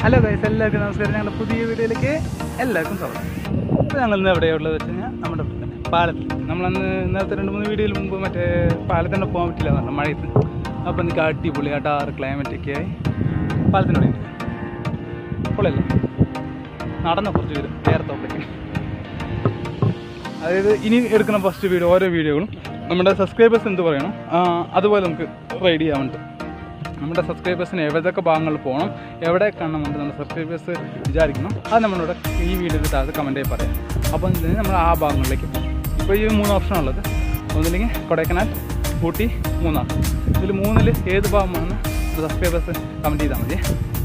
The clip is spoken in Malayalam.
ഹലോ ഗൈസ് എല്ലാവർക്കും നമസ്കാരം ഞങ്ങളുടെ പുതിയ വീഡിയോയിലേക്ക് എല്ലാവർക്കും സ്വാഗതം അപ്പോൾ ഞങ്ങൾ ഇന്ന് എവിടെയുള്ളത് വെച്ച് കഴിഞ്ഞാൽ നമ്മുടെ ഇവിടെ തന്നെ പാലത്തിൽ നമ്മളന്ന് നേരത്തെ രണ്ട് മൂന്ന് വീഡിയോയിൽ മുമ്പ് മറ്റേ പാലത്തിൻ്റെ പോകാൻ പറ്റില്ല എന്ന് പറഞ്ഞു മഴയത്ത് അപ്പോൾ എനിക്ക് അടിപൊളി ആ ടാർ ക്ലൈമറ്റ് ഒക്കെ ആയി പാലത്തിൻ്റെ അവിടെ പൊളിയല്ലേ നടന്ന കുറച്ച് പേര് നേരത്തോട്ടേക്ക് അതായത് ഇനി എടുക്കുന്ന ഫസ്റ്റ് വീഡിയോ ഓരോ വീഡിയോകളും നമ്മുടെ സബ്സ്ക്രൈബേഴ്സ് എന്ത് പറയണം ആ, അതുപോലെ നമുക്ക് റൈഡ് ചെയ്യാൻ വേണ്ടി നമ്മുടെ സബ്സ്ക്രൈബേഴ്സിന് എവിടെയൊക്കെ ഭാഗങ്ങളിൽ പോകണം എവിടെ കാണണം വേണ്ടി നമ്മുടെ സബ്സ്ക്രൈബേഴ്സ് വിചാരിക്കണം അത് നമ്മളിവിടെ ഈ വീഡിയോയിൽ താഴത്ത് കമൻറ്റായി പറയാം അപ്പോൾ ഇതിന് നമ്മൾ ആ ഭാഗങ്ങളിലേക്ക് പോകും ഇപ്പോൾ ഈ മൂന്ന് ഓപ്ഷനുള്ളത് ഒന്നില്ലെങ്കിൽ കൊടൈക്കനാൽ ഊട്ടി മൂന്നാർ ഇതിൽ മൂന്നിൽ ഏത് ഭാഗമാണെന്ന് സബ്സ്ക്രൈബേഴ്സ് കമൻറ്റ് ചെയ്താൽ മതി